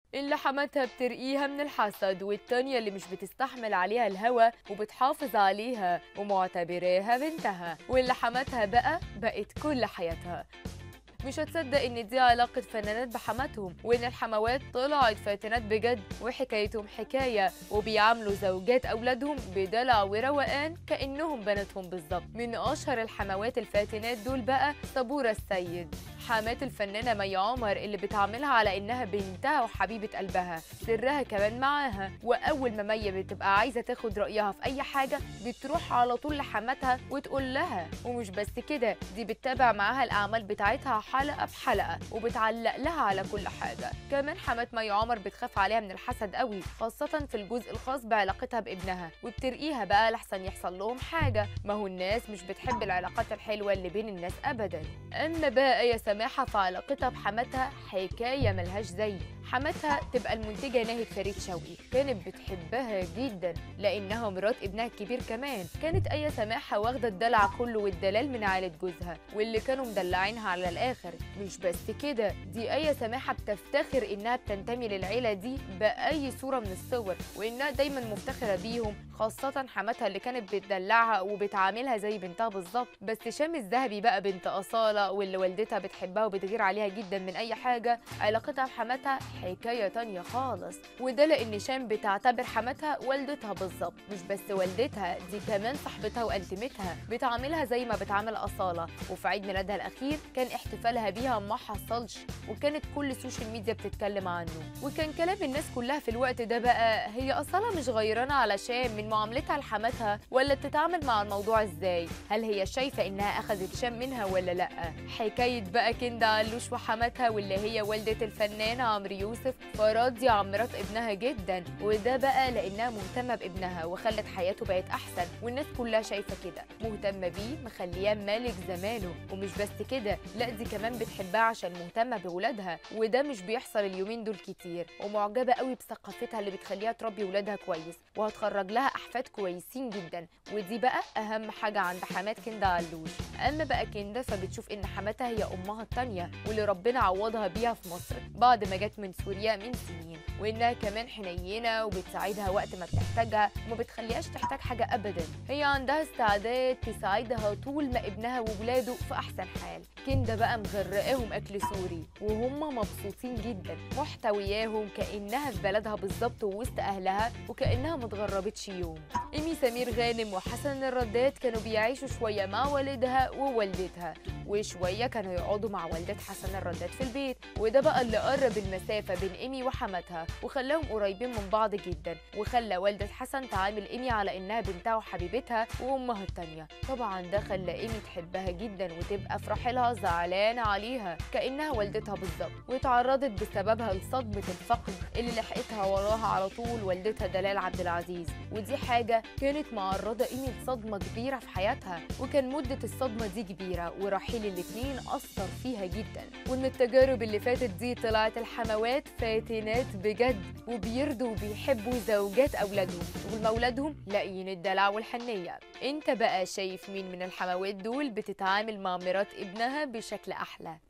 اللي حماتها بترقيها من الحسد والتانية اللي مش بتستحمل عليها الهوى وبتحافظ عليها ومعتبراها بنتها واللي حماتها بقى بقت كل حياتها مش هتصدق ان دي علاقة فنانات بحماتهم وان الحموات طلعت فاتنات بجد وحكايتهم حكاية وبيعاملوا زوجات اولادهم بدلع وروقان كأنهم بناتهم بالظبط من اشهر الحموات الفاتنات دول بقى صبورة السيد حمات الفنانة مي عمر اللي بتعاملها على إنها بنتها وحبيبة قلبها سرها كمان معاها وأول ما مي بتبقى عايزة تاخد رأيها في أي حاجة بتروح على طول لحماتها وتقول لها ومش بس كده دي بتتابع معاها الأعمال بتاعتها حلقة بحلقة وبتعلق لها على كل حاجة كمان حمات مي عمر بتخاف عليها من الحسد قوي خاصة في الجزء الخاص بعلاقتها بابنها وبترقيها بقى لحسن يحصل لهم حاجة ما هو الناس مش بتحب العلاقات الحلوة اللي بين الناس أبدا أما بقى يا سماحة في علاقتها بحماتها حكاية ملهاش زي حماتها تبقى المنتجة ناهد فريد شوقي كانت بتحبها جدا لأنها مرات ابنها الكبير كمان كانت أي سماحة واخدة الدلع كله والدلال من عائلة جوزها واللي كانوا مدلعينها على الآخر مش بس كده دي أي سماحة بتفتخر إنها بتنتمي للعيلة دي بأي صورة من الصور وإنها دايما مفتخرة بيهم خاصة حماتها اللي كانت بتدلعها وبتعاملها زي بنتها بالظبط بس شام الذهبي بقى بنت أصالة واللي والدتها بتحبها وبتغير عليها جدا من أي حاجة علاقتها بحماتها حكاية تانية خالص وده لأن شام بتعتبر حماتها والدتها بالظبط مش بس والدتها دي كمان صاحبتها وأنتمتها بتعاملها زي ما بتعامل أصالة وفي عيد ميلادها الأخير كان احتفالها بيها ما حصلش وكانت كل السوشيال ميديا بتتكلم عنه وكان كلام الناس كلها في الوقت ده بقى هي أصالة مش غيرانة على شام من معاملتها لحماتها ولا بتتعامل مع الموضوع ازاي هل هي شايفة إنها أخذت شام منها ولا لأ حكاية بقى كندا علوش وحماتها واللي هي والدة الفنان عمرو يوسف فراضية عن مرات ابنها جدا وده بقى لأنها مهتمة بابنها وخلت حياته بقت أحسن والناس كلها شايفة كده مهتمة بيه مخلياه مالك زمانه ومش بس كده لا دي كمان بتحبها عشان مهتمة بولادها وده مش بيحصل اليومين دول كتير ومعجبة قوي بثقافتها اللي بتخليها تربي ولادها كويس وهتخرج لها أحفاد كويسين جدا ودي بقى أهم حاجة عند حمات كندا علوش أما بقى كندا فبتشوف إن حماتها هي أمها التانية واللي ربنا عوضها بيها في مصر بعد ما جت من سوريا من سنين وإنها كمان حنينة وبتساعدها وقت ما بتحتاجها وما بتخليهاش تحتاج حاجة أبدا هي عندها استعداد تساعدها طول ما ابنها وولاده في أحسن حال كندا بقى مغرقاهم أكل سوري وهم مبسوطين جدا محتوياهم كأنها في بلدها بالظبط ووسط أهلها وكأنها متغربتش يوم إيمي سمير غانم وحسن الرداد كانوا بيعيشوا شوية مع والدها ووالدتها وشوية كانوا يقعدوا مع والدة حسن الرداد في البيت وده بقى اللي قرب المسافة بين إيمي وحماتها وخلاهم قريبين من بعض جدا وخلى والدة حسن تعامل إيمي على إنها بنتها وحبيبتها وأمها التانية طبعا ده خلى إيمي تحبها جدا وتبقى في رحلها زعلانة عليها كأنها والدتها بالظبط واتعرضت بسببها لصدمة الفقد اللي لحقتها وراها على طول والدتها دلال عبد العزيز ودي حاجة كانت معرضة إيمي لصدمة كبيرة في حياتها وكان مدة الصدمة دي كبيرة ورحيل الاتنين أثر فيها جدا وإن التجارب اللي فاتت دي طلعت الحموات فاتنات بجد وبيرضوا وبيحبوا زوجات أولادهم والمولادهم لاقيين الدلع والحنية انت بقى شايف مين من الحموات دول بتتعامل مع مرات ابنها بشكل أحلى